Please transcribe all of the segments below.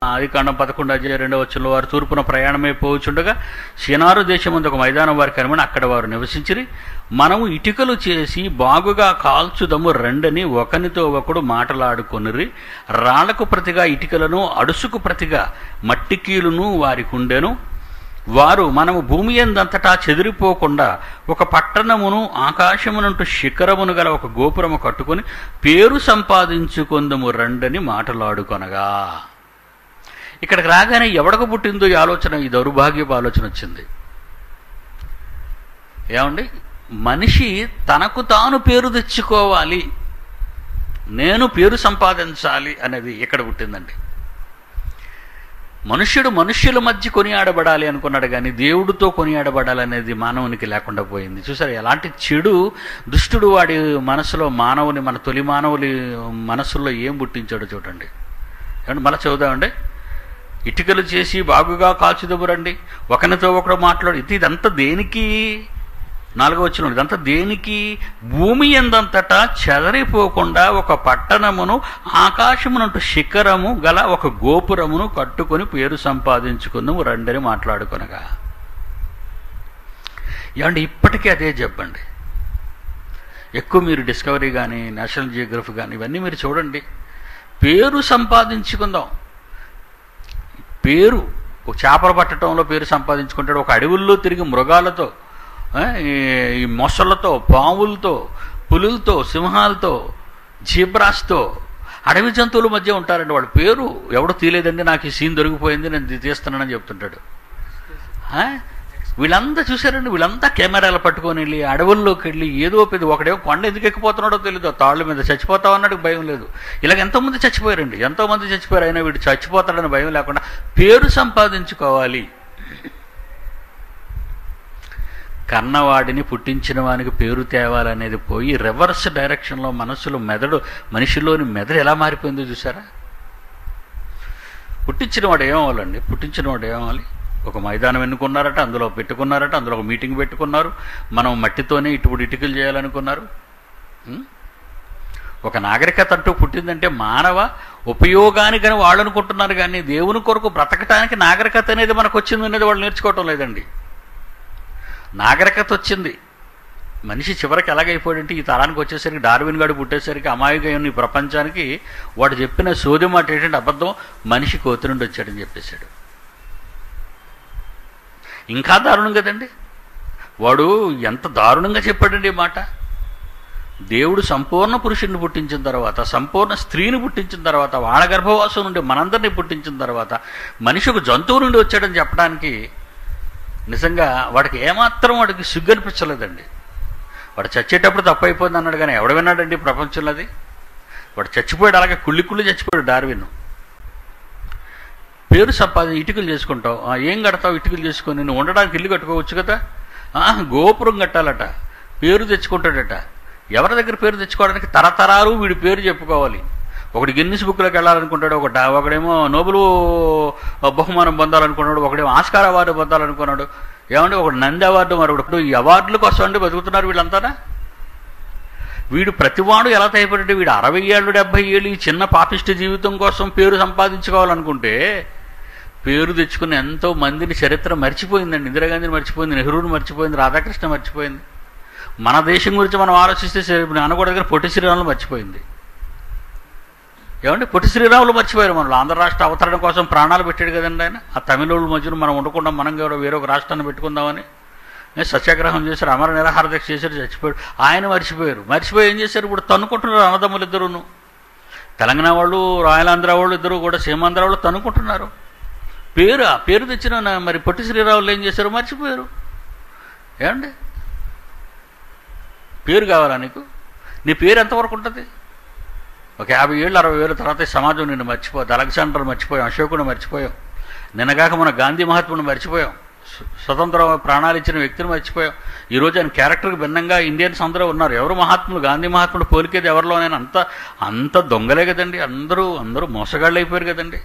ఆది కాండం పదకొండు అధ్యాయ రెండవ వచ్చంలో వారు తూర్పున ప్రయాణమై పోవచ్చుండగా షినారు దేశం ముందు ఒక మైదానం వారికి కనుమని అక్కడ వారు నివసించిరి మనము ఇటుకలు చేసి బాగుగా కాల్చుదము రెండని ఒకనితో ఒకడు మాటలాడుకొనిరి రాళ్లకు ప్రతిగా ఇటుకలను అడుసుకు ప్రతిగా మట్టికీలును వారికి ఉండెను వారు మనము భూమి ఎందంతటా చెదిరిపోకుండా ఒక పట్టణమును ఆకాశమునంటూ శిఖరమును గల ఒక గోపురము కట్టుకొని పేరు సంపాదించుకుందము రండని మాటలాడుకొనగా ఇక్కడికి రాగానే ఎవడకు పుట్టిందో ఈ ఆలోచన ఈ దౌర్భాగ్యపు ఆలోచన వచ్చింది ఏమండి మనిషి తనకు తాను పేరు తెచ్చుకోవాలి నేను పేరు సంపాదించాలి అనేది ఇక్కడ పుట్టిందండి మనుష్యుడు మనుష్యుల మధ్య కొనియాడబడాలి అనుకున్నాడు కానీ దేవుడితో కొనియాడబడాలి అనేది మానవునికి లేకుండా పోయింది చూసారు ఎలాంటి చెడు దుష్టుడు వాడి మనసులో మానవుని మన తొలి మానవుని మనసులో ఏం పుట్టించాడో చూడండి ఏమండి మళ్ళీ చదువుదామండి ఇటుకలు చేసి బాగుగా కాల్చుదమురండి ఒకరితో ఒకడు మాట్లాడు ఇది ఇదంతా దేనికి నాలుగో వచ్చిన ఇదంతా దేనికి భూమి ఎందంతటా చెదరిపోకుండా ఒక పట్టణమును ఆకాశమునంటూ శిఖరము గల ఒక గోపురమును కట్టుకొని పేరు సంపాదించుకుందాము రండని మాట్లాడుకొనగా ఏమండి ఇప్పటికీ అదే చెప్పండి ఎక్కువ మీరు డిస్కవరీ కానీ నేషనల్ జియోగ్రఫీ కానీ ఇవన్నీ మీరు చూడండి పేరు సంపాదించుకుందాం పేరు ఒక చేపలు పట్టడంలో పేరు సంపాదించుకుంటాడు ఒక అడవుల్లో తిరిగి మృగాలతో ఆ, ఈ- ఈ మొసళ్ళతో పావులతో పులులతో సింహాలతో జీబ్రాస్తో అడవి జంతువుల మధ్య ఉంటారండి వాళ్ళ పేరు ఎవడో తీయలేదండి నాకు ఈ సీన్ దొరికిపోయింది నేను ఇది తీస్తున్నానని చెప్తుంటాడు ఆ? వీళ్ళంతా చూసారండి వీళ్ళంతా కెమెరాలు పట్టుకొని వెళ్ళి అడవుల్లోకి వెళ్ళి ఏదో పెద్ద ఒకడేమో కొండ ఎందుకు ఎక్కిపోతున్నాడో తెలియదు ఆ తాళ్ళ మీద చచ్చిపోతావు అన్నాడు భయం లేదు ఇలాగ ఎంతోమంది చచ్చిపోయారండి ఎంతోమంది చచ్చిపోయారు అయినా వీడు చచ్చిపోతాడని భయం లేకుండా పేరు సంపాదించుకోవాలి కన్నవాడిని పుట్టించిన వానికి పేరు తేవాలనేది పోయి రివర్స్ డైరెక్షన్లో మనసులో మెదడు మనిషిలోని మెదడు ఎలా మారిపోయిందో చూసారా పుట్టించిన వాడు ఏమవ్వాలండి పుట్టించిన వాడు ఏమవ్వాలి ఒక మైదానం ఎన్నుకున్నారట అందులో పెట్టుకున్నారట అందులో ఒక మీటింగ్ పెట్టుకున్నారు మనం మట్టితోనే ఇటు ఇటుకలు చేయాలనుకున్నారు ఉం? ఒక నాగరికత అంటూ పుట్టిందంటే మానవ ఉపయోగానికని వాళ్ళు అనుకుంటున్నారు కానీ దేవుని కొరకు బ్రతకటానికి నాగరికత అనేది మనకు వచ్చింది అనేది వాళ్ళు నేర్చుకోవటం లేదండి నాగరికత వచ్చింది మనిషి చివరికి ఎలాగైపోయాడంటే ఈ తరానికి వచ్చేసరికి డార్విన్ గాడు పుట్టేసరికి అమాయగా ఉన్న ఈ ప్రపంచానికి వాడు చెప్పిన సోది మాట ఏంటంటే అబద్ధం మనిషి కోతి నుండి వచ్చాడని చెప్పేశాడు ఇంకా దారుణం కదండి వాడు ఎంత దారుణంగా చెప్పాడండి ఈ మాట దేవుడు సంపూర్ణ పురుషుడిని పుట్టించిన తర్వాత సంపూర్ణ స్త్రీని పుట్టించిన తర్వాత వాళ్ళ గర్భవాసం నుండి మనందరినీ పుట్టించిన తర్వాత మనిషి ఒక జంతువు నుండి వచ్చాడని చెప్పడానికి నిజంగా వాడికి ఏమాత్రం వాడికి సిగ్గు అనిపించలేదండి వాడు చచ్చేటప్పుడు తప్పు అయిపోయింది అన్నాడు కానీ ఎవడు విన్నాడండి ప్రపంచంలో అది వాడు చచ్చిపోయాడు అలాగే కుళ్ళి కుళ్ళి చచ్చిపోయాడు డార్విన్ పేరు సంపాది ఇటుకలు చేసుకుంటావు ఆ, ఏం కడతావు ఇటుకలు చేసుకొని నువ్వు ఉండడానికి ఇల్లు కట్టుకోవచ్చు కదా ఆ, గోపురం కట్టాలట పేరు తెచ్చుకుంటాడట ఎవరి దగ్గర పేరు తెచ్చుకోవడానికి తరతరాలు వీడి పేరు చెప్పుకోవాలి ఒకటి గిన్నిస్ బుక్లోకి వెళ్ళాలనుకుంటాడు ఒకట ఒకడేమో నోబెల్ బహుమానం పొందాలనుకున్నాడు ఒకడేమో ఆస్కార్ అవార్డు పొందాలనుకున్నాడు ఏమంటే ఒకడు నంది అవార్డు మరొకటి ఈ అవార్డుల కోసం అండి బతుకుతున్నారు వీళ్ళంతా వీడు ప్రతివాడు ఎలా తయారంటే వీడు అరవై ఏళ్ళు డెబ్బై ఏళ్ళు ఈ చిన్న పాపిష్టి జీవితం కోసం పేరు సంపాదించుకోవాలనుకుంటే పేరు తెచ్చుకుని ఎంతో మందిని చరిత్ర మర్చిపోయిందండి ఇందిరాగాంధీని మర్చిపోయింది నెహ్రూని మర్చిపోయింది రాధాకృష్ణ మర్చిపోయింది మన దేశం గురించి మనం ఆలోచిస్తే సరే అనకూడదు దగ్గర పొట్టి శ్రీరాములు మర్చిపోయింది ఏమంటే పొట్టి శ్రీరాములు మర్చిపోయారు మనలో ఆంధ్ర రాష్ట్ర అవతరణ కోసం ప్రాణాలు పెట్టాడు కదండి ఆయన ఆ తమిళోళ్ళ మధ్యన మనం ఉండకుండా మనం కూడా వేరే ఒక రాష్ట్రాన్ని పెట్టుకుందామని ఏ సత్యాగ్రహం చేశారు అమర నిరాహార దీక్ష చేశారు చచ్చిపోయాడు ఆయన మర్చిపోయారు మర్చిపోయి ఏం చేశారు ఇప్పుడు తన్నుకుంటున్నారు అన్నదమ్ములు ఇద్దరును తెలంగాణ వాళ్ళు రాయలాంధ్ర వాళ్ళు ఇద్దరు కూడా సీమాంధ్ర వాళ్ళు తన్నుకుంటున్నారు పేరు ఆ పేరు తెచ్చిన నా- మరి పొట్టి శ్రీరాములు ఏం చేశారు మర్చిపోయారు ఏమండి పేరు కావాలా నీకు నీ పేరు ఎంతవరకు ఉంటుంది ఒక యాభై ఏళ్ళు అరవై ఏళ్ళ తర్వాత ఈ సమాజం నిన్ను మర్చిపోదు అలెగ్జాండర్ మర్చిపోయాం అశోకుని మర్చిపోయాం నిన్నగాక మన గాంధీ మహాత్ముని మర్చిపోయాం స్వ- స్వతంత్ర ప్రాణాలు ఇచ్చిన వ్యక్తిని మర్చిపోయాం ఈ రోజు ఆయన క్యారెక్టర్కి భిన్నంగా ఇండియన్స్ అందరూ ఉన్నారు ఎవరు మహాత్ములు గాంధీ మహాత్ముడు పోలికేది ఎవరిలోనైనా అంత అంత దొంగలే కదండి అందరూ అందరూ మోసగాళ్ళు అయిపోయారు కదండి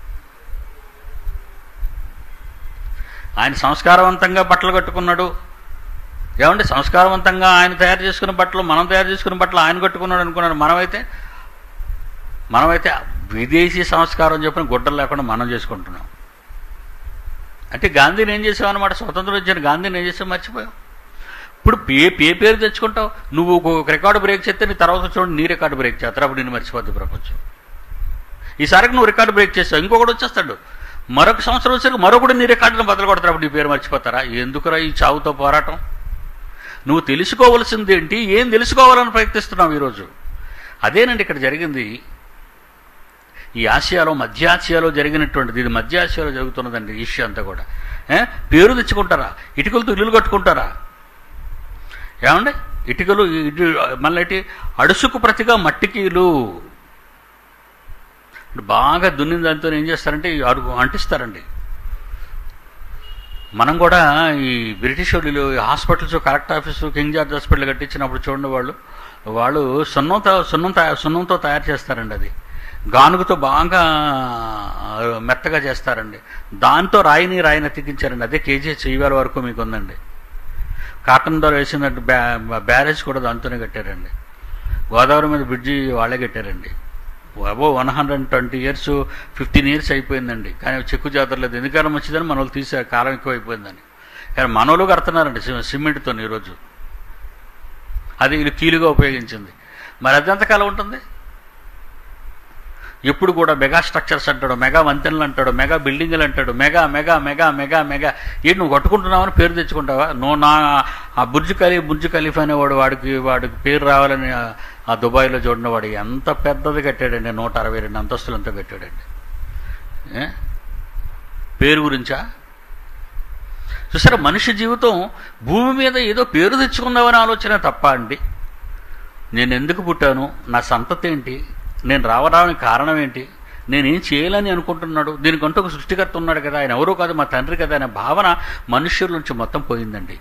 ఆయన సంస్కారవంతంగా బట్టలు కట్టుకున్నాడు ఏమంటే సంస్కారవంతంగా ఆయన తయారు చేసుకున్న బట్టలు మనం తయారు చేసుకున్న బట్టలు ఆయన కట్టుకున్నాడు అనుకున్నాడు మనమైతే మనమైతే విదేశీ సంస్కారం చెప్పిన గుడ్డలు లేకుండా మనం చేసుకుంటున్నాం అంటే గాంధీని ఏం చేసావు అనమాట స్వతంత్రం వచ్చిన గాంధీని ఏం చేసావు మర్చిపోయావు ఇప్పుడు ఏ ఏ పేరు తెచ్చుకుంటావు నువ్వు ఒక రికార్డు బ్రేక్ చేస్తే నీ తర్వాత చూడండి నీ రికార్డు బ్రేక్ చేస్తారు అప్పుడు నేను మర్చిపోద్ది ప్రపంచం ఈసారికి నువ్వు రికార్డు బ్రేక్ చేస్తావు ఇంకొకటి వచ్చేస్తాడు మరొక సంవత్సరం వచ్చేసరికి మరొకటి నీ రికార్డును బదులు కొడతారు అప్పుడు నీ పేరు మర్చిపోతారా ఎందుకురా ఈ చావుతో పోరాటం నువ్వు తెలుసుకోవలసింది ఏంటి ఏం తెలుసుకోవాలని ప్రయత్నిస్తున్నావు ఈరోజు అదేనండి ఇక్కడ జరిగింది ఈ ఆసియాలో మధ్య ఆసియాలో జరిగినటువంటిది ఇది మధ్య ఆసియాలో జరుగుతున్నదండి ఈ ఇష్యూ అంతా కూడా ఏ? పేరు తెచ్చుకుంటారా ఇటుకలతో ఇల్లులు కట్టుకుంటారా ఏమండి ఇటుకలు ఇటు మళ్ళీ అడుసుకు ప్రతిగా మట్టికీలు ఇప్పుడు బాగా దున్నిన దాంతో ఏం చేస్తారంటే ఈ అడుగు అంటిస్తారండి మనం కూడా ఈ బ్రిటిష్ వాళ్ళు ఈ hospitals collector office King George hospital కట్టించినప్పుడు చూడండి వాళ్ళు వాళ్ళు సున్నంతో సున్నం తయా సున్నంతో తయారు చేస్తారండి అది గానుగుతో బాగా మెత్తగా చేస్తారండి దాంతో రాయిని రాయిని అతికించారండి అదే కేజీ చెయ్యాల వరకు మీకు ఉందండి కాటన్ ద్వారా వేసినట్టు బ్యా బ్యారేజ్ కూడా దాంతోనే కట్టారండి గోదావరి మీద బ్రిడ్జి వాళ్ళే కట్టారండి అబో one hundred and twenty years fifteen years అయిపోయిందండి కానీ చెక్కు జాతరలేదు ఎందుకని మంచిదని మన వాళ్ళు తీసే కాలం ఎక్కువ అయిపోయిందని కానీ మనోళ్ళు కడుతున్నారండి సి- సిమెంట్తో ఈరోజు అది వీళ్ళు కీలుగా ఉపయోగించింది మరి అది ఎంతకాలం ఉంటుంది ఎప్పుడు కూడా మెగా స్ట్రక్చర్స్ అంటాడు మెగా వంతెనలు అంటాడు మెగా బిల్డింగులు అంటాడు mega mega mega mega mega ఏంటి నువ్వు కట్టుకుంటున్నావని పేరు తెచ్చుకుంటావా నువ్వు నా ఆ బుర్జ్ ఖలీ బుర్జ్ ఖలీఫ్ అనేవాడు వాడికి వాడికి పేరు రావాలని ఆ- ఆ దుబాయ్లో చూడిన వాడు ఎంత పెద్దది కట్టాడండి నూట అరవై రెండు అంతస్తులంతా కట్టాడండి ఏ? పేరు గురించా చూసారా మనిషి జీవితం భూమి మీద ఏదో పేరు తెచ్చుకుందామని ఆలోచన తప్ప అండి నేను ఎందుకు పుట్టాను నా సంతతి ఏంటి నేను రావడానికి కారణం ఏంటి నేనేం చేయాలని అనుకుంటున్నాడు దీనికంటూ ఒక సృష్టికర్త ఉన్నాడు కదా ఆయన ఎవరో కాదు మా తండ్రి కదా అనే భావన మనుష్యుల నుంచి మొత్తం పోయిందండి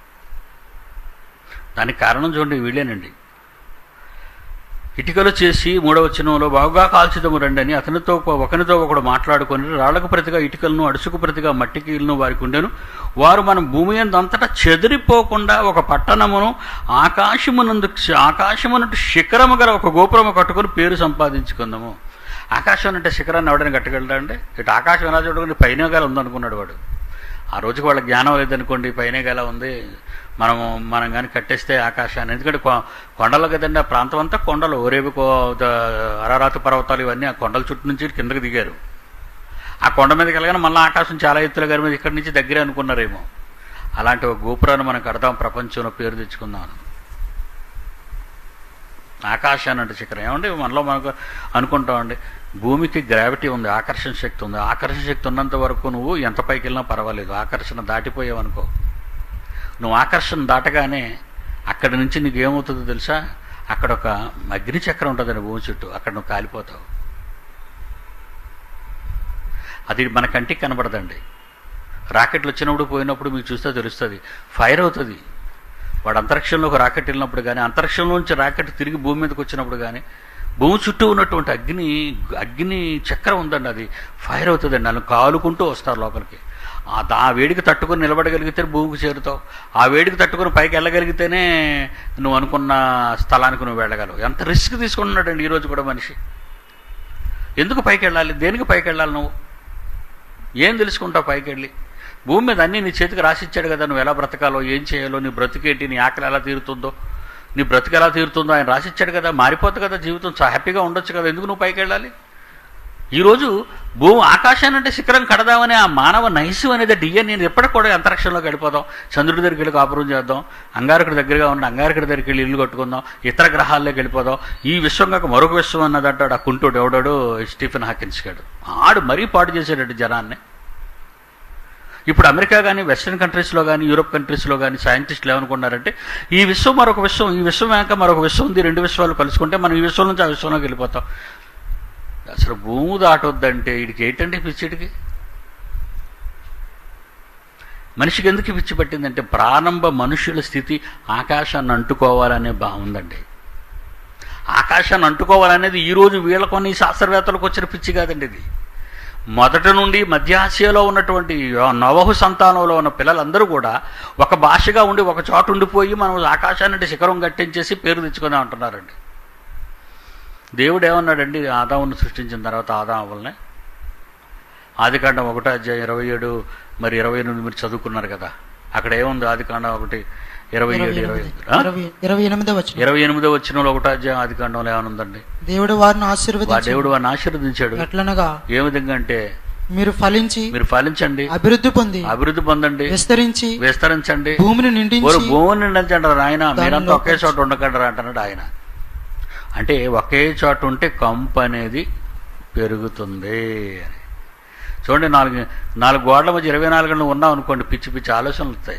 దానికి కారణం చూడండి వీళ్ళేనండి ఇటుకలు చేసి మూడవ చిన్నంలో బాగా కాల్చిదము రండి అని అతనితో ఒకరితో ఒకడు మాట్లాడుకొని రాళ్లకు ప్రతిగా ఇటుకలను అడుసుకు ప్రతిగా మట్టికీలను వారికి ఉండెను వారు మన భూమి అంతటా చెదిరిపోకుండా ఒక పట్టణమును ఆకాశమునందు ఆకాశమునంటు శిఖరము గల ఒక గోపురము కట్టుకొని పేరు సంపాదించుకుందాము ఆకాశం అంటే శిఖరాన్ని ఎవడైనా కట్టగలడా అంటే ఇటు ఆకాశం ఎలా చూడకుండా పైన గల ఉందనుకున్నాడు వాడు ఆ రోజుకి వాళ్ళ జ్ఞానం లేదనుకోండి పైన గల ఉంది మనము మనం కానీ కట్టేస్తే ఆకాశాన్ని ఎందుకంటే కొ- కొండలు కదండి ఆ ప్రాంతం అంతా కొండలు ఓరేపు అరారాతి పర్వతాలు ఇవన్నీ ఆ కొండల చుట్టూ నుంచి కిందకి దిగారు ఆ కొండ మీదకి వెళ్ళగానే మళ్ళీ ఆకాశం చాలా ఎత్తుల గారి మీద ఇక్కడి నుంచి దగ్గరే అనుకున్నారేమో అలాంటి ఒక గోపురాన్ని మనం కడదాం ప్రపంచంలో పేరు తెచ్చుకుందాం ఆకాశాన్ని అంటే శిఖరం ఏమండి మనలో మనకు అనుకుంటామండి భూమికి గ్రావిటీ ఉంది ఆకర్షణ శక్తి ఉంది ఆకర్షణ శక్తి ఉన్నంత వరకు నువ్వు ఎంత పైకి వెళ్ళినా పర్వాలేదు ఆకర్షణ దాటిపోయావు అనుకో నువ్వు ఆకర్షణ దాటగానే అక్కడి నుంచి నీకు ఏమవుతుందో తెలుసా అక్కడ ఒక అగ్ని చక్రం ఉంటుందండి భూమి చుట్టూ అక్కడ నువ్వు కాలిపోతావు అది మన కంటికి కనబడదండి రాకెట్లు వచ్చినప్పుడు పోయినప్పుడు మీకు చూస్తే తెలుస్తుంది ఫైర్ అవుతుంది వాడు అంతరిక్షంలో ఒక రాకెట్ వెళ్ళినప్పుడు కానీ అంతరిక్షంలోంచి రాకెట్ తిరిగి భూమి మీదకి వచ్చినప్పుడు కానీ భూమి చుట్టూ ఉన్నటువంటి అగ్ని అగ్ని చక్రం ఉందండి అది ఫైర్ అవుతుందండి నన్ను కాలుకుంటూ వస్తారు లోపలికి ఆ దా- ఆ వేడికి తట్టుకొని నిలబడగలిగితే భూమికి చేరుతావు ఆ వేడికి తట్టుకొని పైకి వెళ్ళగలిగితేనే నువ్వు అనుకున్న స్థలానికి నువ్వు వెళ్ళగలవు ఎంత రిస్క్ తీసుకుంటున్నాడండి ఈరోజు కూడా మనిషి ఎందుకు పైకి వెళ్ళాలి దేనికి పైకి వెళ్ళాలి నువ్వు ఏం తెలుసుకుంటావు పైకి వెళ్ళి భూమి మీద అన్నీ నీ చేతికి రాసిచ్చాడు కదా నువ్వు ఎలా బ్రతకాలో ఏం చేయాలో నీ బ్రతికేంటి నీ ఆకలి ఎలా తీరుతుందో నీ బ్రతికి ఎలా తీరుతుందో ఆయన రాసిచ్చాడు కదా మారిపోతుంది కదా జీవితం చా- హ్యాపీగా ఉండొచ్చు కదా ఎందుకు నువ్వు పైకి వెళ్ళాలి ఈరోజు భూమి ఆకాశాన్ని అంటే శిఖరం కడదామనే ఆ మానవ నైసు అనేది డిఎన్ఏ ఎప్పటికి కూడా అంతరిక్షంలోకి వెళ్ళిపోదాం చంద్రుడి దగ్గరికి వెళ్ళి కాపురం చేద్దాం అంగారకుడి దగ్గరగా ఉన్న అంగారకుడి దగ్గరికి వెళ్ళి ఇల్లు కట్టుకుందాం ఇతర గ్రహాల్లోకి వెళ్ళిపోదాం ఈ విశ్వం కాక మరొక విశ్వం అన్నది అంటాడు ఆ కుంటోడు ఎవడాడు స్టీఫెన్ హాకిన్స్ గాడు ఆడు మరీ పాడు చేసాడు జనాన్ని ఇప్పుడు అమెరికా కానీ వెస్ట్రన్ కంట్రీస్లో కానీ యూరోప్ కంట్రీస్లో కానీ సైంటిస్టులు ఏమనుకున్నారంటే ఈ విశ్వం మరొక విశ్వం ఈ విశ్వం వెనక మరొక విశ్వం ఉంది రెండు విశ్వాలు కలుసుకుంటే మనం ఈ విశ్వం నుంచి ఆ విశ్వంలోకి వెళ్ళిపోతాం అసలు భూమి దాటొద్దంటే వీడికి ఏంటంటే పిచ్చిడికి మనిషికి ఎందుకు పిచ్చి పట్టిందంటే ప్రారంభ మనుషుల స్థితి ఆకాశాన్ని అంటుకోవాలనే బాగుందండి ఆకాశాన్ని అంటుకోవాలనేది ఈరోజు వీళ్ళ కొన్ని శాస్త్రవేత్తలకు వచ్చిన పిచ్చి కాదండి ఇది మొదట నుండి మధ్య ఆసియాలో ఉన్నటువంటి నవహు సంతానంలో ఉన్న పిల్లలందరూ కూడా ఒక భాషగా ఉండి ఒక చోట ఉండిపోయి మనం ఆకాశాన్ని శిఖరం కట్టించేసి పేరు తెచ్చుకుందాం అంటున్నారండి దేవుడు ఏమన్నాడండి ఆదామును సృష్టించిన తర్వాత ఆదాం అవ్వల్ని ఆదికాండం ఒకటో అధ్యాయం ఇరవై ఏడు మరి ఇరవై ఎనిమిది మీరు చదువుకున్నారు కదా అక్కడ ఏముంది ఆదికాండం ఒకటి ఇరవై ఏడు ఇరవై ఎనిమిది ఆ? ఇరవై ఇరవై ఎనిమిదో వచ్చిన ఇరవై ఎనిమిదో వచ్చిన ఒకటో అధ్యాయం ఆదికాండంలో ఏమనుందండి దేవుడు వారిని వా ఆశీర్వదించి దేవుడు వారిని ఆశీర్వదించాడు ఎట్లనగా ఏ విధంగా అంటే మీరు ఫలించి మీరు ఫలించండి అభివృద్ధి పొంది అభివృద్ధి పొందండి విస్తరించి విస్తరించండి భూమిని ఓరు నిండించి భూమిని నిండించండి ఆయన మీరంతా దానిలో ఒకే చోట ఉండకండి అంటున్నాడు ఆయన అంటే ఒకే చోట ఉంటే కంపు అనేది పెరుగుతుంది అని చూడండి నాలుగు నాలుగు గోడల మధ్య ఇరవై నాలుగు గంటలు ఉన్నాం అనుకోండి పిచ్చి పిచ్చి ఆలోచనలు వస్తాయి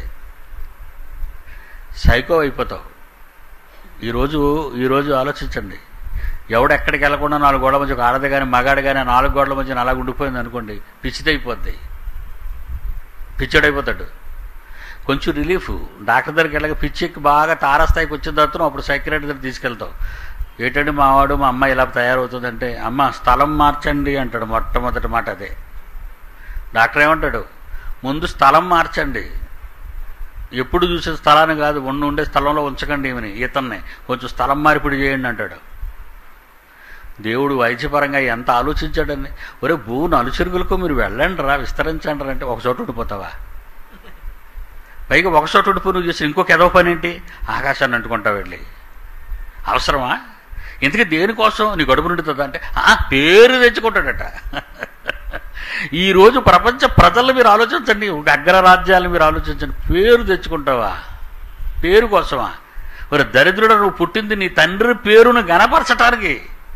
సైకో అయిపోతావు ఈరోజు ఈరోజు ఆలోచించండి ఎవడు ఎక్కడికి వెళ్ళకుండా నాలుగు గోడల మధ్య ఒక ఆడది కానీ మగాడు కానీ ఆ నాలుగు గోడల మధ్య అలా ఉండిపోయింది అనుకోండి పిచ్చిదైపోద్ది పిచ్చడైపోతాడు కొంచెం రిలీఫ్ డాక్టర్ దగ్గరికి వెళ్ళక పిచ్చికి బాగా తారస్థాయికి వచ్చిన తర్వాత నువ్వు అప్పుడు సైక్రటరీ దగ్గర తీసుకెళ్తావు ఏంటంటే మావాడు మా అమ్మ ఇలా తయారవుతుందంటే అమ్మ స్థలం మార్చండి అంటాడు మొట్టమొదటి మాట అదే డాక్టర్ ఏమంటాడు ముందు స్థలం మార్చండి ఎప్పుడు చూసే స్థలాన్ని కాదు ఉండి ఉండే స్థలంలో ఉంచకండి ఈమెని ఈతన్ని కొంచెం స్థలం మార్పిడి చేయండి అంటాడు దేవుడు వైద్యపరంగా ఎంత ఆలోచించాడని ఒరే భూ నలుచెరుగులకు మీరు వెళ్ళండి రా విస్తరించండి రా అంటే ఒక చోట ఉండిపోతావా పైగా ఒక చోట ఉండిపో నువ్వు చేసి ఇంకొక ఎదవ పని ఏంటి ఆకాశాన్ని అంటుకుంటావు వెళ్ళి అవసరమా ఇంతకీ దేనికోసం నీ గడుపు నిండుతుందా అంటే "ఆ, పేరు తెచ్చుకుంటాడట ఈరోజు ప్రపంచ ప్రజలు మీరు ఆలోచించండి ఒక అగ్రరాజ్యాలు మీరు ఆలోచించండి పేరు తెచ్చుకుంటావా పేరు కోసమా మరి దరిద్రుడు నువ్వు పుట్టింది నీ తండ్రి పేరును గనపరచటానికి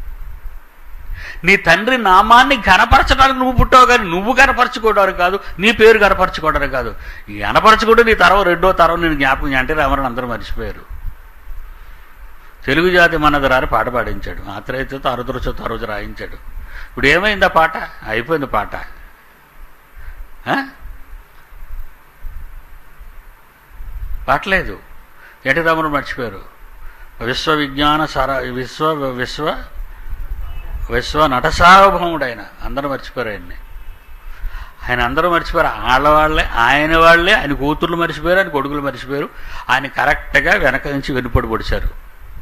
నీ తండ్రి నామాన్ని ఘనపరచడానికి నువ్వు పుట్టావు కానీ నువ్వు కనపరచుకోవడానికి కాదు నీ పేరు కనపరచుకోవడానికి కాదు ఈ గనపరచుకుంటే నీ తరం రెండో తరం నేను జ్ఞాపకం అంటే రామని అందరూ మర్చిపోయారు తెలుగు జాతి మనది రాని పాట పాడించాడు ఆత్రేయతో అరుదరుచో ఆ రోజు రాయించాడు ఇప్పుడు ఏమైంది ఆ పాట అయిపోయింది పాట ఆ? పాటలేదు ఎన్టీ రామారావు మర్చిపోయారు విశ్వ విజ్ఞాన సర విశ్వ విశ్వ విశ్వ నట సార్వభౌముడు ఆయన అందరూ మర్చిపోయారు ఆయన్ని ఆయన అందరూ మర్చిపోయారు ఆడవాళ్ళే ఆయన వాళ్ళే ఆయన కూతుర్లు మర్చిపోయారు ఆయన కొడుకులు మర్చిపోయారు ఆయన కరెక్ట్గా వెనక నుంచి వెనుపడి పొడిచారు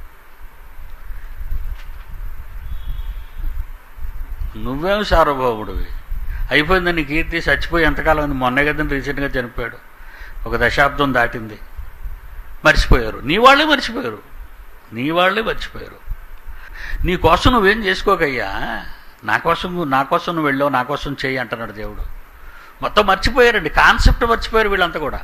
నువ్వేం సార్వభౌముడివి అయిపోయింది నీ కీర్తి చచ్చిపోయి ఎంతకాలం ఉంది మొన్నే కదండి రీసెంట్గా చనిపోయాడు ఒక దశాబ్దం దాటింది మర్చిపోయారు నీ వాళ్ళే మర్చిపోయారు నీ వాళ్ళే మర్చిపోయారు నీ కోసం నువ్వేం చేసుకోకయ్యా నా కోసం నువ్వు నా కోసం నువ్వు వెళ్ళావు నా కోసం చేయి అంటున్నాడు దేవుడు మొత్తం మర్చిపోయారండి కాన్సెప్ట్ మర్చిపోయారు వీళ్ళంతా కూడా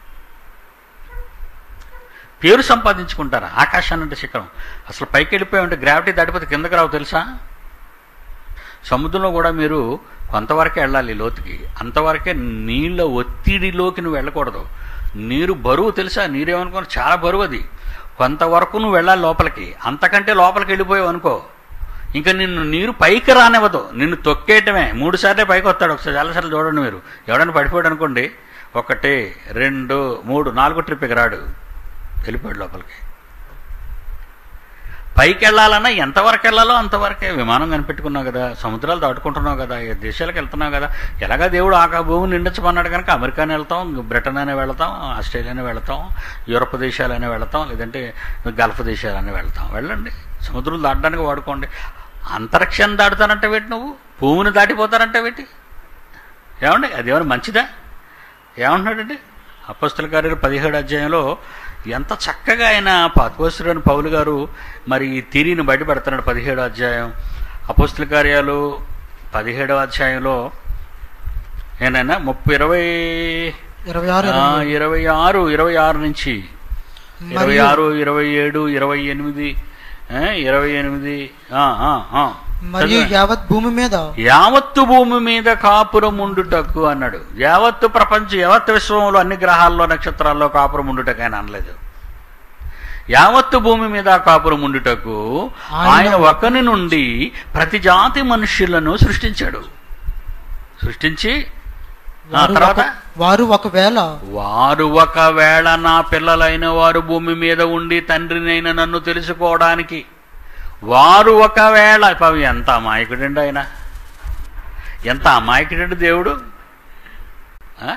పేరు సంపాదించుకుంటారా ఆకాశాన్ని అంటే శిఖరం అసలు పైకి వెళ్ళిపోయి ఉంటే గ్రావిటీ దాటిపోతే కిందకి రావు తెలుసా సముద్రంలో కూడా మీరు కొంతవరకే వెళ్ళాలి లోతుకి అంతవరకే నీళ్ళ ఒత్తిడిలోకి నువ్వు వెళ్ళకూడదు నీరు బరువు తెలుసా నీరేమనుకో చాలా బరువు అది కొంతవరకు నువ్వు వెళ్ళాలి లోపలికి అంతకంటే లోపలికి వెళ్ళిపోయావు అనుకో ఇంకా నిన్ను నీరు పైకి రానివ్వదు నిన్ను తొక్కేయటమే మూడు సార్లే పైకి వస్తాడు ఒకసారి చాలాసార్లు చూడండి మీరు ఎవడైనా పడిపోయాడు అనుకోండి ఒకటి రెండు మూడు నాలుగు ట్రిప్కి రాడు వెళ్ళిపోయాడు లోపలికి పైకి వెళ్ళాలన్నా ఎంతవరకు వెళ్ళాలో అంతవరకే విమానం కనిపెట్టుకున్నావు కదా సముద్రాలు దాటుకుంటున్నావు కదా ఏ దేశాలకు వెళ్తున్నావు కదా ఎలాగా దేవుడు ఆకా భూమి నిండించమన్నాడు కనుక అమెరికానే వెళ్తాం బ్రిటన్ అయినా వెళ్తాం ఆస్ట్రేలియానే వెళ్తాం యూరప్ దేశాలైనా వెళ్తాం లేదంటే గల్ఫ్ దేశాలైనా వెళ్తాం వెళ్ళండి సముద్రం దాటడానికి వాడుకోండి అంతరిక్షాన్ని దాటుతానంటే వేటి నువ్వు భూమిని దాటిపోతానంటే వేటి ఏమండి అది ఏమైనా మంచిదా ఏమంటున్నాడండి అపస్తుల కార్యాలు పదిహేడు అధ్యాయంలో ఎంత చక్కగా ఆయన పద్మశ్రుడని పౌలు గారు మరి ఈ తీరిని బయటపెడుతున్నాడు పదిహేడు అధ్యాయం అపస్తుల కార్యాలు పదిహేడవ అధ్యాయంలో ఏనైనా ముప్పై ఇరవై ఇరవై ఆరు ఆ, ఇరవై ఆరు ఇరవై ఆరు నుంచి ఇరవై మరియు ఆరు ఇరవై ఏడు ఇరవై ఎనిమిది ఆ, ఇరవై ఎనిమిది ఆ, ఆ, ఆ. మరియు చదవండి. యావత్ భూమి మీద యావత్తు భూమి మీద కాపురం ఉండుటకు అన్నాడు యావత్తు ప్రపంచం యావత్ విశ్వంలో అన్ని గ్రహాల్లో నక్షత్రాల్లో కాపురం ఉండుటకు ఆయన అనలేదు యావత్తు భూమి మీద కాపురం ఉండుటకు ఆయన ఆయన ఒకని నుండి ప్రతి జాతి మనుష్యులను సృష్టించాడు సృష్టించి ఆ వారు తర్వాత ఒక- వారు ఒకవేళ వారు ఒకవేళ నా పిల్లలైన వారు భూమి మీద ఉండి తండ్రినైన నన్ను తెలుసుకోవడానికి వారు ఒకవేళ పాపం ఎంత అమాయకుడండి ఆయన ఎంత అమాయకుడండి దేవుడు ఆ?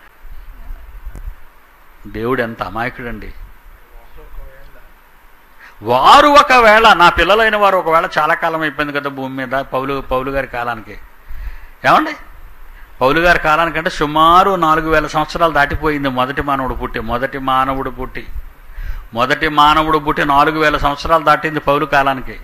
దేవుడు ఎంత అమాయకుడండి వారు ఒకవేళ నా పిల్లలైన వారు ఒకవేళ చాలా కాలం అయిపోయింది కదా భూమి మీద పౌలు పౌలు గారి కాలానికి ఏమండి పౌలు గారి కాలానికంటే సుమారు నాలుగు వేల సంవత్సరాలు దాటిపోయింది మొదటి మానవుడు పుట్టి మొదటి మానవుడు పుట్టి మొదటి మానవుడు పుట్టి నాలుగు వేల సంవత్సరాలు దాటింది పౌలు కాలానికి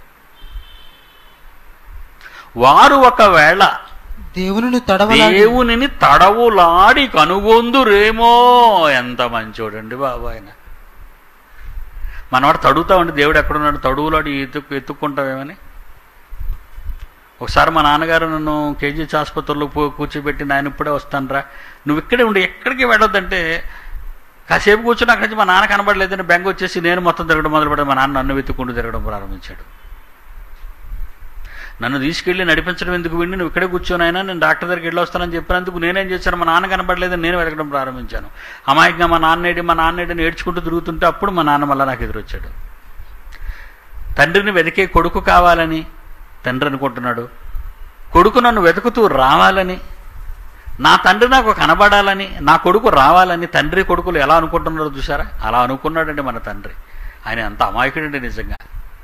వారు ఒకవేళ దేవుని తడవలాడి దేవునిని తడవులాడి కనుగొందురేమో ఎంత మంచోడండి బాబు ఆయన మనవాడు తడుగుతా ఉండి దేవుడు ఎక్కడున్నాడు తడువులాడి ఎత్తుకు ఎత్తుక్కుంటావేమని ఒకసారి మా నాన్నగారు నన్ను కేజీహెచ్ ఆసుపత్రిలో పో- కూర్చోబెట్టి నాయన ఇప్పుడే వస్తానరా నువ్వు ఇక్కడే ఉండి ఎక్కడికి వెళ్ళొద్దంటే కాసేపు కూర్చుని అక్కడి నుంచి మా నాన్న కనబడలేదని బెంగ వచ్చేసి నేను మొత్తం తిరగడం మొదలుపెట్టాను మా నాన్న నన్ను వెతుక్కుంటూ తిరగడం ప్రారంభించాడు నన్ను తీసుకెళ్ళి నడిపించడం ఎందుకు వెళ్ళి నువ్వు ఇక్కడే కూర్చొనైనా నేను డాక్టర్ దగ్గరికి వెళ్ళి వస్తానని చెప్పినందుకు నేనేం చేశాను మా నాన్న కనబడలేదని నేను వెతకడం ప్రారంభించాను అమాయకంగా మా నాన్నేడి మా నాన్నేడిని ఏడ్చుకుంటూ తిరుగుతుంటే అప్పుడు మా నాన్న మళ్ళీ నాకు ఎదురొచ్చాడు తండ్రిని వెతికే కొడుకు కావాలని తండ్రి అనుకుంటున్నాడు కొడుకు నన్ను వెతుకుతూ రావాలని నా తండ్రి నాకు కనబడాలని నా కొడుకు రావాలని తండ్రి కొడుకులు ఎలా అనుకుంటున్నారో చూసారా అలా అనుకున్నాడండి మన తండ్రి ఆయన అంత అమాయకుడండి నిజంగా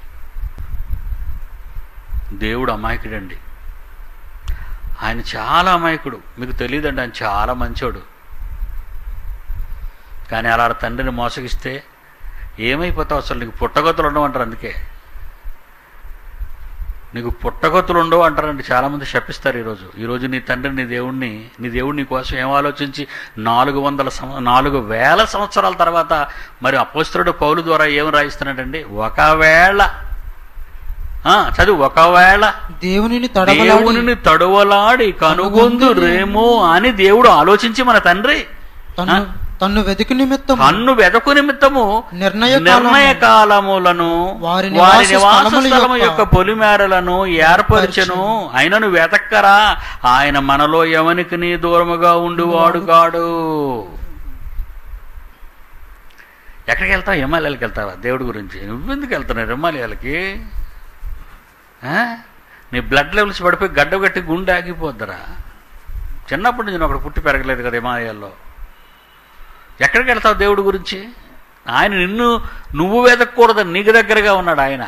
దేవుడు అమాయకుడండి ఆయన చాలా అమాయకుడు మీకు తెలియదండి ఆయన చాలా మంచోడు కానీ అలా తండ్రిని మోసగిస్తే ఏమైపోతావు అసలు నీకు పుట్టగతులు ఉండవు అంటారు అందుకే నీకు పుట్టగతులు ఉండవు అంటారండి చాలామంది శపిస్తారు ఈరోజు ఈరోజు నీ తండ్రి నీ దేవుణ్ణి నీ దేవుడు నీ కోసం ఏం ఆలోచించి నాలుగు వందల సంవ నాలుగు వేల సంవత్సరాల తర్వాత మరి అపోస్తుడు పౌలు ద్వారా ఏం రాయిస్తున్నాడండి ఒకవేళ ఆ, చదువు ఒకవేళ దేవునిని తడవలాడి దేవునిని తడువలాడి కనుగొందురేమో అని దేవుడు ఆలోచించి మన తండ్రి తన్ను తన్ను వెతికి నిమిత్తం కన్ను వెదకు నిమిత్తము నిర్ణయ నిర్ణయ కాలములను వారి వారి నివాస నివాస స్థలముల స్థలము యొక్క యొక్క పొలిమేరలను ఏర్పరచెను ఆయనను వెతక్కరా ఆయన మనలో ఎవనికి నీ దూరముగా ఉండువాడు కాడు ఎక్కడికి వెళ్తావు హిమాలయాలకు వెళ్తావా దేవుడి గురించి నువ్వెందుకు వెళ్తున్నావు హిమాలయాలకి ఆ? నీ బ్లడ్ లెవెల్స్ పడిపోయి గడ్డ కట్టి గుండె ఆగిపోద్దురా చిన్నప్పటి నుంచి నేను అక్కడ పుట్టి పెరగలేదు కదా హిమాలయాల్లో ఎక్కడికి వెళ్తావు దేవుడి గురించి ఆయన నిన్ను నువ్వు వెతకూడదని నీకు దగ్గరగా ఉన్నాడు ఆయన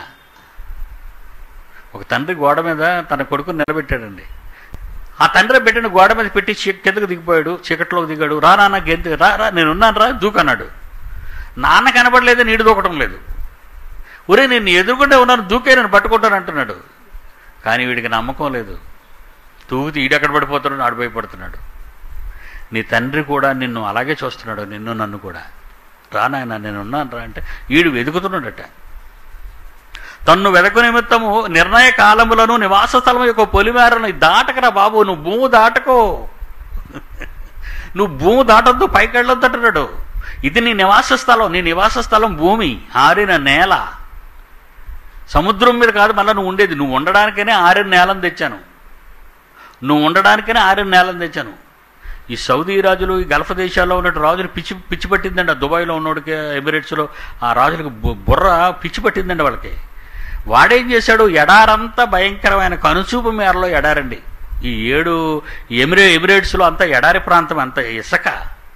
ఒక తండ్రి గోడ మీద తన కొడుకుని నిలబెట్టాడండి ఆ తండ్రి పెట్టిన గోడ మీద పెట్టి చీ- కిందకు దిగిపోయాడు చీకట్లోకి దిగాడు రా నాన్న గెంతు రా రా నేనున్నాను రా దూకన్నాడు నాన్న కనబడలేదు నీడు దూకటం లేదు ఒరే నేను ఎదుర్కొంటే ఉన్నాను దూకే నేను పట్టుకుంటాను అంటున్నాడు కానీ వీడికి నమ్మకం లేదు తూగితే ఈడెక్కడ పడిపోతున్నాడు ఆడు భయపడుతున్నాడు నీ తండ్రి కూడా నిన్ను అలాగే చూస్తున్నాడు నిన్ను నన్ను కూడా రా నాయన నేను ఉన్నాను రా అంటే ఈడు వెతుకుతున్నాడట తన్ను వెదకు నిమిత్తము నిర్ణయ కాలములను నివాస స్థలం యొక్క పొలిమేరను దాటకరా బాబు నువ్వు భూము దాటకో నువ్వు భూము దాటొద్దు పైకి వెళ్ళొద్దు అంటున్నాడు ఇది నీ నివాస స్థలం నీ నివాస స్థలం భూమి ఆరిన నేల సముద్రం మీద కాదు మళ్ళీ నువ్వు ఉండేది నువ్వు ఉండడానికనే ఆరిన నేలను తెచ్చాను నువ్వు ఉండడానికనే ఆరిన నేలను తెచ్చాను ఈ సౌదీ రాజులు ఈ గల్ఫ్ దేశాల్లో ఉన్న రాజులు పిచ్చి పిచ్చి పట్టిందండి ఆ దుబాయ్లో ఉన్నోడికి ఎమిరేట్స్లో ఆ రాజులకు బు- బుర్ర పిచ్చి పట్టిందండి వాళ్ళకి వాడేం చేశాడు ఎడారంతా భయంకరమైన కనుచూపు మేరలో ఎడారండి ఈ ఏడు ఎమిరే ఎమిరేట్స్లో అంతా ఎడారి ప్రాంతం అంతా ఇసుక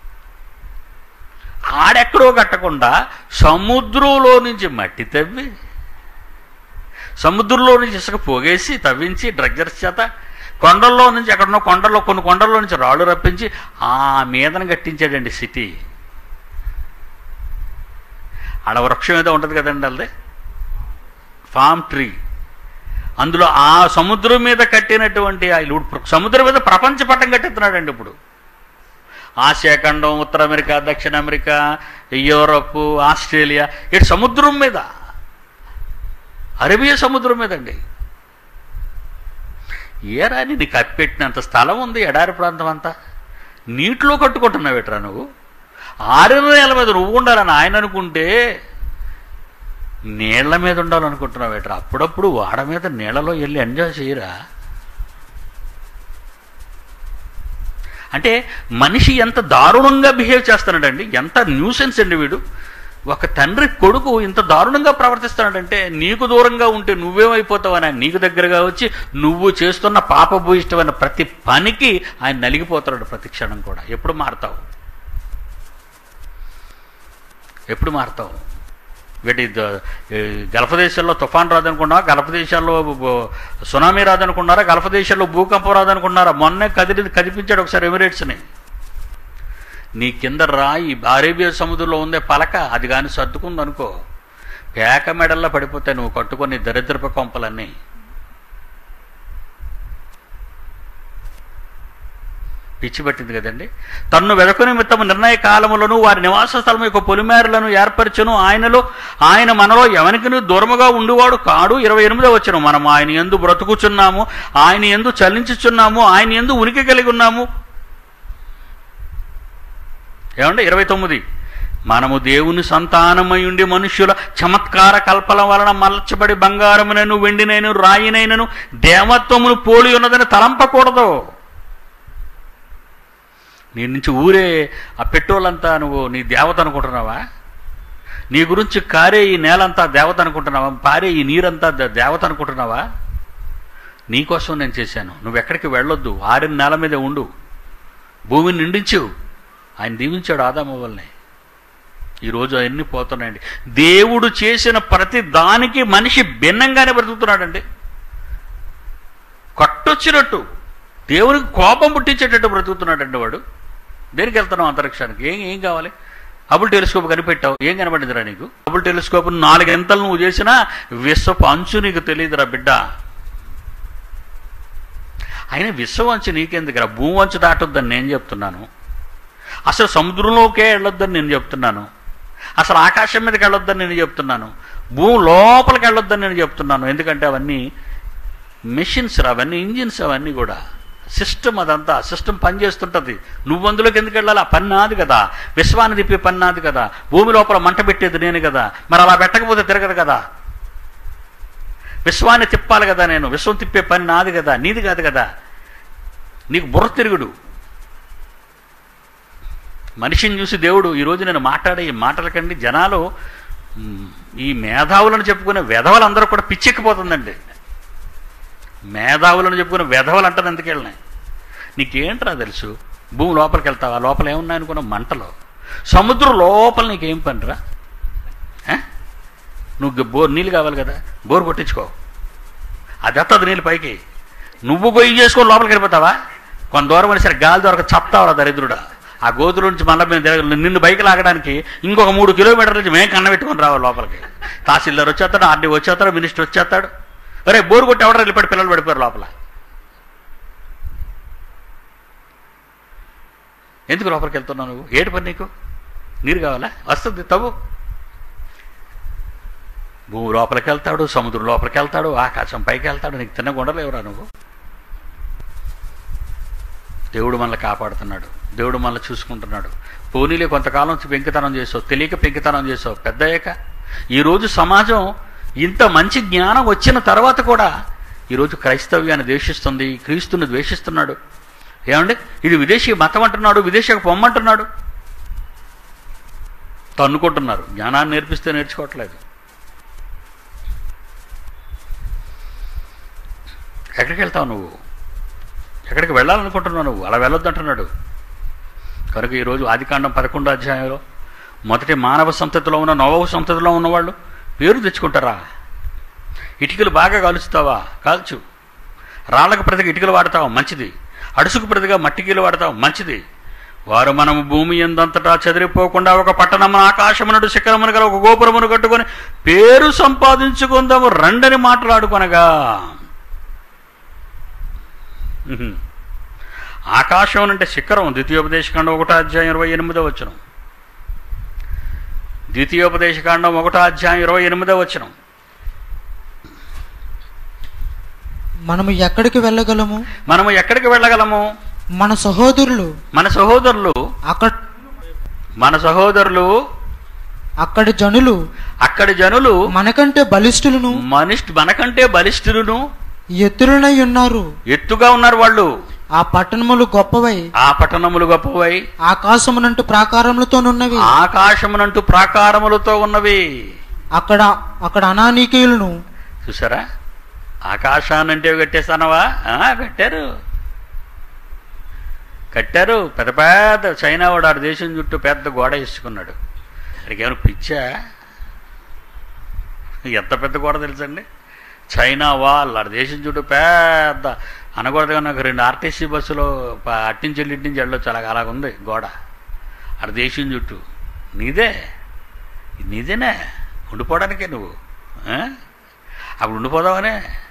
ఆడెక్కడో కట్టకుండా సముద్రంలో నుంచి మట్టి తవ్వి సముద్రంలో నుంచి ఇసుక పోగేసి తవ్వించి డ్రగ్గర్స్ చేత కొండల్లో నుంచి ఎక్కడనో కొండల్లో కొన్ని కొండల్లో నుంచి రాళ్ళు రప్పించి ఆ మీదన కట్టించాడండి సిటీ ఆడ వృక్షం ఏదో ఉంటుంది కదండి వాళ్ళది ఫామ్ ట్రీ అందులో ఆ సముద్రం మీద కట్టినటువంటి ఆ ఇల్లు ఇప్పుడు సముద్రం మీద ప్రపంచ పట్టం కట్టెత్తున్నాడండి ఇప్పుడు ఆసియా ఖండం ఉత్తర అమెరికా దక్షిణ అమెరికా యూరప్ ఆస్ట్రేలియా ఇటు సముద్రం మీద అరేబియా సముద్రం మీదండి ఏరా నీకు కప్పెట్టినంత స్థలం ఉంది ఎడారి ప్రాంతం అంతా నీటిలో కట్టుకుంటున్నావేట్రా నువ్వు ఆరు నెలల మీద నువ్వు ఉండాలని ఆయన అనుకుంటే నీళ్ల మీద ఉండాలనుకుంటున్నావేట్రా అప్పుడప్పుడు వాడ మీద నీళ్ళలో వెళ్ళి ఎంజాయ్ చేయరా అంటే మనిషి ఎంత దారుణంగా బిహేవ్ చేస్తున్నాడండి ఎంత న్యూసెన్స్ అండి వీడు ఒక తండ్రి కొడుకు ఇంత దారుణంగా ప్రవర్తిస్తున్నాడంటే నీకు దూరంగా ఉంటే నువ్వేమైపోతావని ఆయన నీకు దగ్గరగా వచ్చి నువ్వు చేస్తున్న పాపభూయిష్టమైన ప్రతి పనికి ఆయన నలిగిపోతున్నాడు ప్రతి క్షణం కూడా ఎప్పుడు మారుతావు ఎప్పుడు మారుతావు వీటి ద- ఈ గల్ఫ్ దేశాల్లో తుఫాన్ రాదనుకున్నారా గల్ఫ్ దేశాల్లో బ- సునామీ రాదనుకున్నారా గల్ఫ్ దేశాల్లో భూకంపం రాదనుకున్నారా మొన్నే కదిలి కదిపించాడు ఒకసారి ఎమిరేట్స్ని నీ కింద రాయి అరేబియా సముద్రంలో ఉందే పలక అది కానీ సర్దుకుందనుకో పేక మెడల్లో పడిపోతాయి నువ్వు కట్టుకొని దరిద్రపు కొంపలన్నీ పిచ్చి పట్టింది కదండి తన్ను వెదకు నిమిత్తము నిర్ణయ కాలములను వారి నివాస స్థలం యొక్క పొలిమేరలను ఏర్పరచును ఆయనలో ఆయన మనలో ఎవరికి దూరముగా ఉండువాడు కాడు ఇరవై ఎనిమిదో వచ్చను మనం ఆయన ఎందు బ్రతుకుచున్నాము ఆయన ఎందు చలించుచున్నాము ఆయన ఎందు ఉనికి కలిగి ఉన్నాము ఏమంటే ఇరవై తొమ్మిది మనము దేవుని సంతానమై ఉండి మనుష్యుల చమత్కార కల్పన వలన మలచబడి బంగారమునైను వెండినైను రాయినైనను దేవత్వమును పోలి ఉన్నదని తలంపకూడదు నీ నుంచి ఊరే ఆ పెట్రోల్ అంతా నువ్వు నీ దేవత అనుకుంటున్నావా నీ గురించి కారే ఈ నేలంతా దేవత అనుకుంటున్నావా పారే ఈ నీరంతా ద- దేవత అనుకుంటున్నావా నీకోసం నేను చేశాను నువ్వు ఎక్కడికి వెళ్ళొద్దు ఆరిన నేల మీద ఉండు భూమిని నిండించు ఆయన దీవించాడు ఆదాము వల్లనే ఈరోజు అవన్నీ పోతున్నాయండి దేవుడు చేసిన ప్రతి దానికి మనిషి భిన్నంగానే బ్రతుకుతున్నాడండి కట్టొచ్చినట్టు దేవునికి కోపం పుట్టించేటట్టు బ్రతుకుతున్నాడండి వాడు దేనికి వెళ్తున్నావు అంతరిక్షానికి ఏం ఏం కావాలి హబుల్ టెలిస్కోప్ కనిపెట్టావు ఏం కనబడిందిరా నీకు హబుల్ టెలిస్కోప్ నాలుగు ఎంతలు నువ్వు చేసినా విశ్వపు అంచు నీకు తెలియదురా బిడ్డ అయినా విశ్వం అంచు నీకెందుకురా భూమి అంచు దాటొద్దని నేను చెప్తున్నాను అసలు సముద్రంలోకే వెళ్ళొద్దని నేను చెప్తున్నాను అసలు ఆకాశం మీదకి వెళ్ళొద్దని నేను చెప్తున్నాను భూమి లోపలికి వెళ్ళొద్దని నేను చెప్తున్నాను ఎందుకంటే అవన్నీ మెషిన్స్ రా అవన్నీ ఇంజిన్స్ అవన్నీ కూడా సిస్టమ్ అదంతా సిస్టమ్ పనిచేస్తుంటుంది నువ్వు అందులోకి ఎందుకు వెళ్ళాలి ఆ పని నాది కదా విశ్వాన్ని తిప్పే పని నాది కదా భూమి లోపల మంట పెట్టేది నేను కదా మరి అలా పెట్టకపోతే తిరగదు కదా విశ్వాన్ని తిప్పాలి కదా నేను విశ్వం తిప్పే పని నాది కదా నీది కాదు కదా నీకు బుర్ర తిరుగుడు మనిషిని చూసి దేవుడు ఈరోజు నేను మాట్లాడే ఈ మాటలకండి జనాలు మ్, ఈ మేధావులను చెప్పుకునే వెధవలందరూ కూడా పిచ్చెక్కిపోతుందండి మేధావులను చెప్పుకునే వెధవలు అంటారు ఎందుకు వెళ్ళినాయి నీకేంట్రా తెలుసు భూమి లోపలికి వెళ్తావా లోపల ఏమున్నాయి అనుకున్న మంటలో సముద్రం లోపల నీకేం పనిరా ఆ? నువ్వు గ- బోర్ నీళ్ళు కావాలి కదా బోర్ కొట్టించుకో అది వస్తుంది నీళ్ళు పైకి నువ్వు గొయ్యి చేసుకొని లోపలికి వెళ్ళిపోతావా కొంత దూరం అని సరే గాలి దొరక చప్తావా దరిద్రుడా ఆ గోతుల నుంచి మళ్ళీ మేము తిరగ- నిన్ను బైక్ లాగడానికి ఇంకొక మూడు కిలోమీటర్ల నుంచి మేము కన్న పెట్టుకొని రావాలి లోపలికి తహసీల్దార్ వచ్చేస్తాడు ఆర్డీ వచ్చేస్తాడు మినిస్టర్ వచ్చేస్తాడు అరే బోరు కొట్టి ఎవడో వెళ్ళిపోయి పిల్లలు పడిపోయారు లోపల ఎందుకు లోపలికి వెళ్తున్నావు నువ్వు ఏటి పని నీకు నీరు కావాలా వస్తుంది తవ్వు భూమి లోపలికి వెళ్తాడు సముద్రం లోపలికి వెళ్తాడు ఆకాశం పైకి వెళ్తాడు నీకు తిన్నగుండలేవురా నువ్వు దేవుడు మనల్ని కాపాడుతున్నాడు దేవుడు మనల్ని చూసుకుంటున్నాడు పోనీలే కొంతకాలం నుంచి పెంకితనం చేసావు తెలియక పెంకితనం చేసావు పెద్ద అయ్యాక ఈరోజు సమాజం ఇంత మంచి జ్ఞానం వచ్చిన తర్వాత కూడా ఈరోజు క్రైస్తవ్యాన్ని ద్వేషిస్తుంది క్రీస్తుని ద్వేషిస్తున్నాడు ఏమండి ఇది విదేశీ మతం అంటున్నాడు విదేశీకి పొమ్మంటున్నాడు తన్నుకుంటున్నారు జ్ఞానాన్ని నేర్పిస్తే నేర్చుకోవట్లేదు ఎక్కడికి వెళ్తావు నువ్వు ఎక్కడికి వెళ్ళాలనుకుంటున్నావు నువ్వు అలా వెళ్ళొద్దు అంటున్నాడు కనుక ఈరోజు ఆదికాండం పదకొండో అధ్యాయంలో మొదటి మానవ సంతతిలో ఉన్న నవవ సంతతిలో ఉన్నవాళ్ళు పేరు తెచ్చుకుంటారా ఇటుకలు బాగా కాలుస్తావా కాల్చు రాళ్ళకు ప్రతిగా ఇటుకలు వాడతావు మంచిది అడుసుకు ప్రతిగా మట్టికీలు వాడతావు మంచిది వారు మనము భూమి ఎందంతటా చెదిరిపోకుండా ఒక పట్టణమున ఆకాశమునడు శిఖరమును గల ఒక గోపురమును కట్టుకొని పేరు సంపాదించుకుందాము రండని మాట్లాడుకొనగా ఉహుం. ఆకాశం అంటే శిఖరం ద్వితీయోపదేశకాండం ఒకటో అధ్యాయం ఇరవై ఎనిమిదో వచనం ద్వితీయోపదేశకాండం ఒకటో అధ్యాయం ఇరవై ఎనిమిదో వచనం మనము ఎక్కడికి వెళ్ళగలము మనము ఎక్కడికి వెళ్ళగలము మన సహోదరులు మన సహోదరులు అక్కడ మన సహోదరులు అక్కడి జనులు అక్కడి జనులు మనకంటే బలిష్ఠులను మనిషి మనకంటే బలిష్ఠులను ఎత్తులనై ఉన్నారు ఎత్తుగా ఉన్నారు వాళ్ళు ఆ పట్టణములు గొప్పవై ఆ పట్టణములు గొప్పవై ఆకాశమునంటూ ప్రాకారములతోనున్నవి ఆకాశమునంటూ ప్రాకారములతో ఉన్నవి అక్కడ అక్కడ అనానీకీయులను చూసారా ఆకాశానంటే కట్టేస్తానవా ఆ, కట్టారు కట్టారు పెద్ద పెద్ద చైనా వాడు ఆడ దేశం చుట్టూ పెద్ద గోడ వేసుకున్నాడు అక్కడికి ఏమైనా పిచ్చా ఎంత పెద్ద గోడ తెలుసండి చైనా వాల్ ఆ దేశం చుట్టూ పెద్ద అనకూడదు కానీ ఒక రెండు ఆర్టీసీ బస్సులో ప- అట్టించి వెళ్ళి ఇట్టించి వెళ్ళొచ్చు అలాగ అలాగ ఉంది గోడ ఆ దేశం చుట్టూ నీదే ఇది నీదేనే ఉండిపోవడానికే నువ్వు ఆ? అప్పుడు ఉండిపోదామనే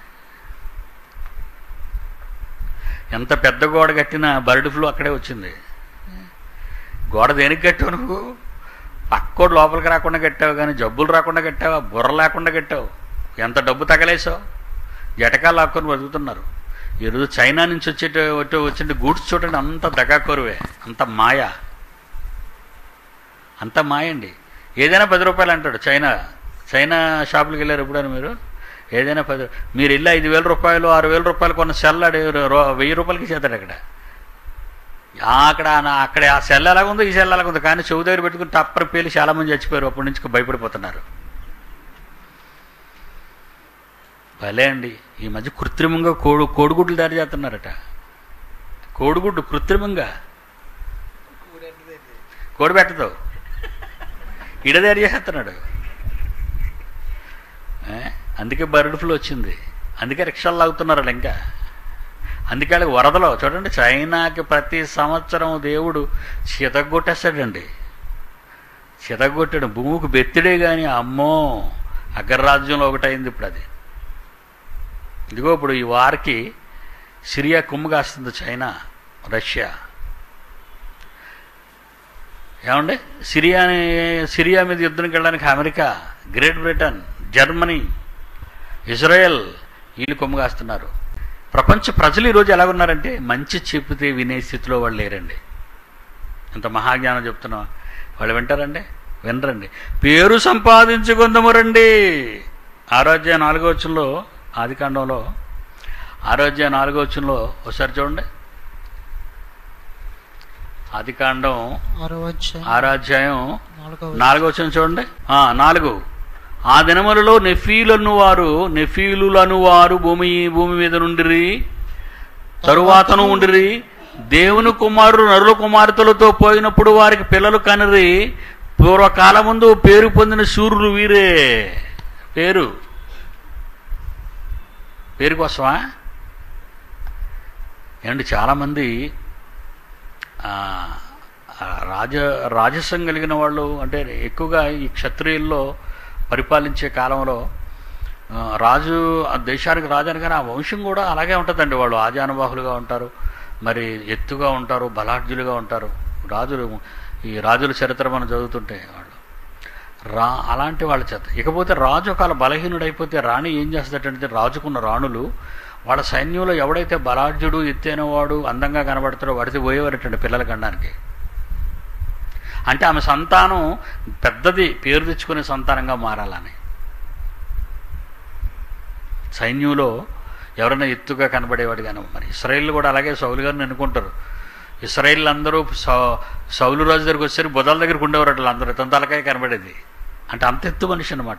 ఎంత పెద్ద గోడ కట్టినా బర్డ్ ఫ్లూ అక్కడే వచ్చింది గోడ దేనికి కట్టావు నువ్వు పక్కోడు లోపలికి రాకుండా కట్టావు కానీ జబ్బులు రాకుండా కట్టావా బుర్ర లేకుండా కట్టావు ఎంత డబ్బు తగలేసావు జటకాలు లాక్కొని బతుకుతున్నారు ఈరోజు చైనా నుంచి వచ్చేట వచ్చే- వచ్చిన గూడ్స్ చూడండి అంత దగాకోరువే అంత మాయ అంత మాయ అండి ఏదైనా పది రూపాయలు అంటాడు చైనా చైనా షాపులకు వెళ్ళారు ఎప్పుడైనా మీరు ఏదైనా పది మీరు వెళ్ళి ఐదు వేల రూపాయలు ఆరు వేల రూపాయలు కొన్న సెల్ ఆడు రో- వెయ్యి రూపాయలకి చేస్తాడు అక్కడ ఆ అక్కడ నా- అక్కడ ఆ సెల్ ఎలాగుందో ఈ సెల్ ఎలాగుందో కానీ చెవు దగ్గర పెట్టుకుని టప్పర పేలి చాలా మంది చచ్చిపోయారు అప్పటి నుంచి భయపడిపోతున్నారు భలే అండి ఈ మధ్య కృత్రిమంగా కోడు కోడిగుడ్లు తయారు చేస్తున్నారట కోడిగుడ్డు కృత్రిమంగా కోడి పెట్టదు ఇడ తయారు చేస్తున్నాడు ఏ? అందుకే బర్డ్ ఫ్లూ వచ్చింది అందుకే రిక్షాలు లాగుతున్నారు వాళ్ళు ఇంకా అందుకే వాళ్ళకి వరదలో చూడండి చైనాకి ప్రతి సంవత్సరం దేవుడు చితగొట్టేస్తాడండి చితగొట్టాడు భూమికి బెత్తిడే కానీ అమ్మో అగ్రరాజ్యంలో ఒకటైంది ఇప్పుడు అది ఇదిగో ఇప్పుడు ఈ వారికి సిరియా కుమ్ము కాస్తుంది చైనా రష్యా ఏమండి సిరియాని సిరియా మీద యుద్ధానికి వెళ్ళడానికి America Great Britain Germany Israel వీళ్ళు కొమ్ము కాస్తున్నారు ప్రపంచ ప్రజలు ఈరోజు ఎలా ఉన్నారంటే మంచి చెప్తే వినే స్థితిలో వాళ్ళు లేరండి ఇంత మహాజ్ఞానం చెప్తున్నా వాళ్ళు వింటారండి వినరండి పేరు సంపాదించుకుందాము రండి ఆరోగ్య నాలుగో వచ్చంలో ఆదికాండంలో ఆరోగ్య నాలుగో వచ్చంలో ఒకసారి చూడండి ఆదికాండం ఆరో అధ్యాయం ఆరాధ్యాయం నాలుగవ నాలుగో వచ్చిన చూడండి ఆ, నాలుగు ఆ దినములలో నెఫీలను వారు నెఫీలులను వారు భూమి భూమి మీద నుండిరి తరువాతను ఉండిరి దేవుని కుమారుడు నరుల కుమార్తెలతో పోయినప్పుడు వారికి పిల్లలు కనిరి పూర్వకాలం ముందు పేరు పొందిన సూర్యులు వీరే పేరు పేరు కోసమా ఏమండి చాలామంది ఆ, ఆ రాజ రాజసం కలిగిన వాళ్ళు అంటే ఎక్కువగా ఈ క్షత్రియుల్లో పరిపాలించే కాలంలో ఆ, రాజు ఆ దేశానికి రాజు అనగానే ఆ వంశం కూడా అలాగే ఉంటుందండి వాళ్ళు ఆజానుబాహులుగా ఉంటారు మరి ఎత్తుగా ఉంటారు బలాఢ్యులుగా ఉంటారు రాజులు ఈ రాజుల చరిత్ర మనం చదువుతుంటే వాళ్ళు రా అలాంటి వాళ్ళ చేత ఇకపోతే రాజు ఒకవేళ బలహీనుడైపోతే రాణి ఏం చేస్తుందంటే రాజుకున్న రాణులు వాళ్ళ సైన్యంలో ఎవడైతే బలాఢ్యుడు ఎత్తైన వాడు అందంగా కనబడతాడో వాడితే పోయేవారటండి పిల్లల గండానికి అంటే ఆమె సంతానం పెద్దది పేరు తెచ్చుకునే సంతానంగా మారాలని సైన్యంలో ఎవరైనా ఎత్తుగా కనబడేవాడు కానీ మరి ఇస్రాయిల్ కూడా అలాగే సౌలు గారిని అనుకుంటారు ఇస్రాయిల్ అందరూ సౌ సౌలు రాజు దగ్గరికి వచ్చేసరికి బుధాల దగ్గరికి ఉండేవారు అట్లా అందరూ తన తలకాయ కనబడేది అంటే అంత ఎత్తు మనిషి అనమాట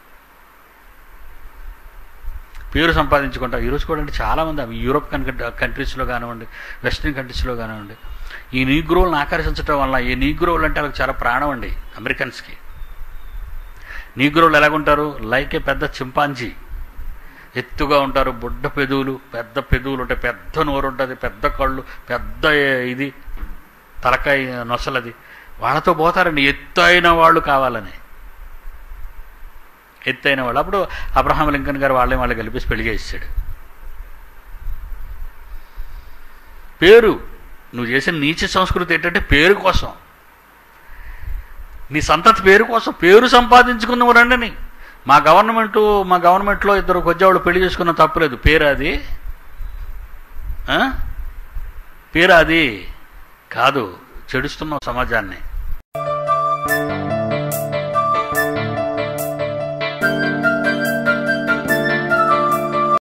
పేరు సంపాదించుకుంటారు ఈరోజు కూడా అంటే చాలామంది అవి యూరోప్ కన్ కంట్రీస్లో కానివ్వండి వెస్ట్రన్ కంట్రీస్లో కానివ్వండి ఈ నీగ్రోలను ఆకర్షించడం వల్ల ఈ నీగ్రోలు అంటే వాళ్ళకి చాలా ప్రాణం అండి అమెరికన్స్కి నీగ్రోలు ఎలాగుంటారు లైక్ ఏ పెద్ద చింపాంజీ ఎత్తుగా ఉంటారు బుడ్డ పెదవులు పెద్ద పెదవులు ఉంటాయి పెద్ద నోరు ఉంటుంది పెద్ద కళ్ళు పెద్ద ఇది తలకాయ నొసలది వాళ్ళతో పోతారండి ఎత్తైన వాళ్ళు కావాలని ఎత్తైన వాళ్ళు అప్పుడు అబ్రహాం లింకన్ గారు వాళ్ళే వాళ్ళు కలిపేసి పెళ్లి చేసాడు పేరు నువ్వు చేసిన నీచ సంస్కృతి ఏంటంటే పేరు కోసం నీ సంతతి పేరు కోసం పేరు సంపాదించుకున్నవు రండి మా గవర్నమెంట్ మా గవర్నమెంట్లో ఇద్దరు కొద్దివాళ్ళు పెళ్లి చేసుకున్న తప్పులేదు పేరు అది ఆ? పేరు అది కాదు చెడుస్తున్నావు సమాజాన్ని